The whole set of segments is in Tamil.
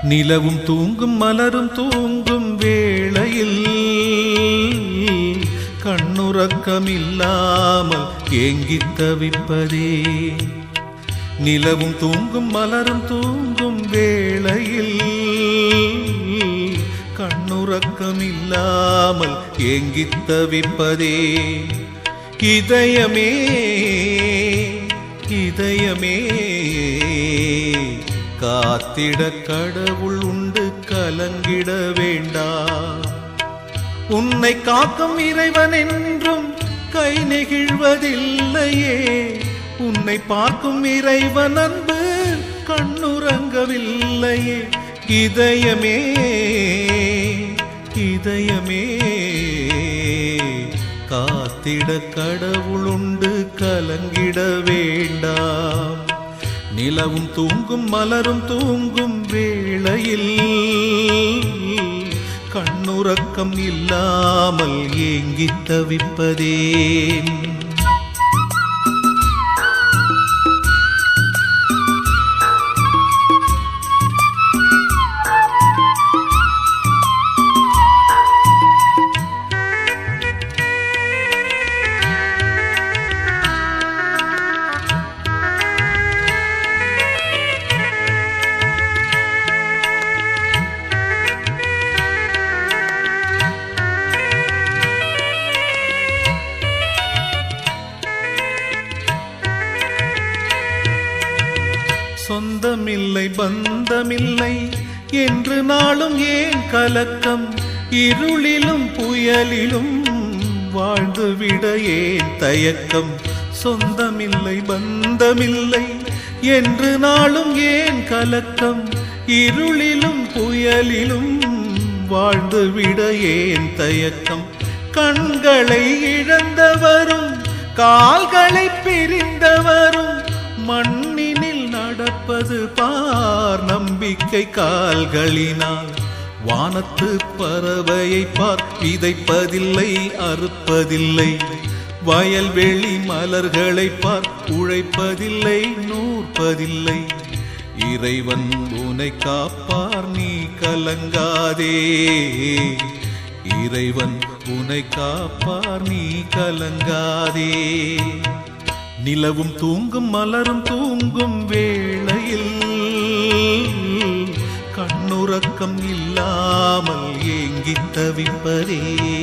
நிலவும் தூங்கும் மலரும் தூங்கும் வேளையில் கண்ணுறக்கமில்லாமல் ஏங்கித் தவிப்பதே நிலவும் தூங்கும் மலரும் தூங்கும் வேளையில் கண்ணுறக்கமில்லாமல் ஏங்கித் தவிப்பதே இதயமே இதயமே காத்திட கடவுள் உண்டு கலங்கிட வேண்டாம் உன்னை காக்கும் இறைவன் என்றும் கை நெகிழ்வதில்லையே உன்னை பார்க்கும் இறைவன் அன்பு கண்ணுறங்கவில்லையே இதயமே இதயமே காத்திட கடவுளுண்டு கலங்கிட வேண்டாம் நிலவும் தூங்கும் மலரும் தூங்கும் வேளையில் கண்ணுறக்கம் இல்லாமல் ஏங்கித் தவிப்பதேன் சொந்தமில்லை பந்தமில்லை என்று நாளும் ஏன் கலக்கம் இருளிலும் புயலிலும் வாழ்ந்துவிட ஏன் தயக்கம் சொந்தமில்லை பந்தமில்லை என்று நாளும் ஏன் கலக்கம் இருளிலும் புயலிலும் வாழ்ந்துவிட ஏன் தயக்கம் கண்களை இழந்தவரும் கால்களை பிரிந்தவரும் மண்ணினில் நடப்பது பார் நம்பிக்கை கால்களினால் வானத்து பறவையை பார் விதைப்பதில்லை அறுப்பதில்லை வயல்வெளி மலர்களை பார் உழைப்பதில்லை நூற்பதில்லை இறைவன் உனை காப்பார் நீ கலங்காதே இறைவன் உனை காப்பார் நீ கலங்காதே நிலவும் தூங்கும் மலரும் தூங்கும் வேளையில் கண்ணுறக்கம் இல்லாமல் ஏங்கித் தவிப்பதே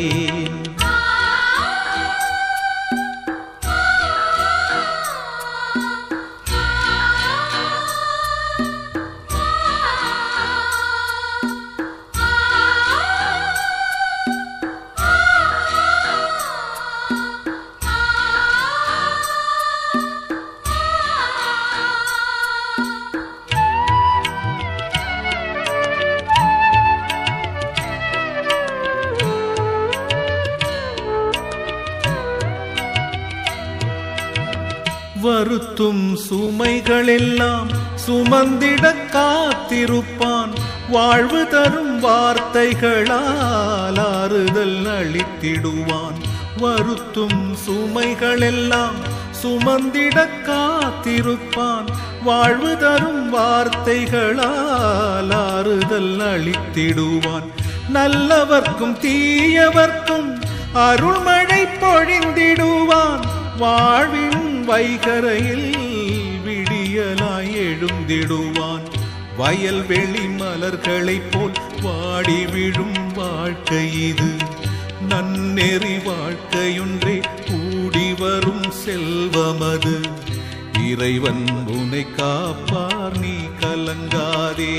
வருத்தும் சுமைகளெல்லாம் சுமந்திட காத்திருப்பான் வாழ்வு தரும் வார்த்தைகளால் ஆறுதல் அளித்திடுவான் வருத்தும் சுமைகளெல்லாம் சுமந்திட காத்திருப்பான் வாழ்வு தரும் வார்த்தைகளால் ஆறுதல் அளித்திடுவான் நல்லவர்க்கும் தீயவர்க்கும் அருள்மழை பொழிந்திடுவான் வாழ்வின் வைகரையில் விடியலாய் எழுந்திடுவான் வயல்வெளி மலர்களைப் போல் வாடி விழும் வாழ்க்கை இது நன்னெறி வாழ்க்கையொன்றே கூடி வரும் செல்வமது இறைவன் உனை காப்பார் நீ கலங்காதே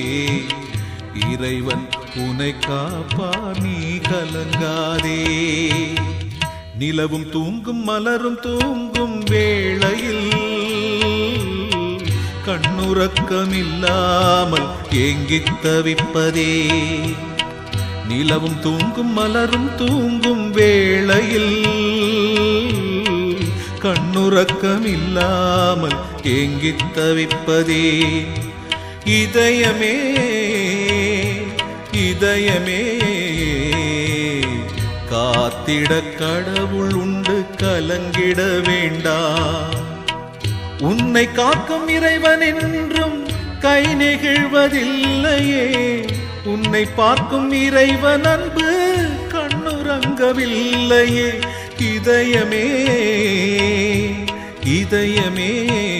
இறைவன் உனை காப்பார் நீ கலங்காதே நிலவும் தூங்கும் மலரும் தூங்கும் வேளையில் கண்ணுறக்கமில்லாமல் ஏங்கித் தவிப்பதே நிலவும் தூங்கும் மலரும் தூங்கும் வேளையில் கண்ணுறக்கமில்லாமல் ஏங்கித் தவிப்பதே இதயமே இதயமே காத்திட கடவுள் உண்டு கலங்கிட வேண்டாம் உன்னை காக்கும் இறைவன் என்றும் கை நெகிழ்வதில்லையே உன்னை பார்க்கும் இறைவன் அன்பு கண்ணுறங்கவில்லையே இதயமே இதயமே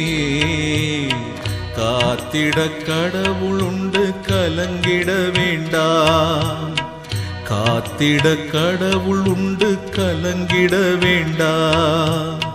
காத்திட கடவுள் உண்டு கலங்கிட வேண்டாம் காத்திட கடவுள் உண்டு கலங்கிட வேண்டாம்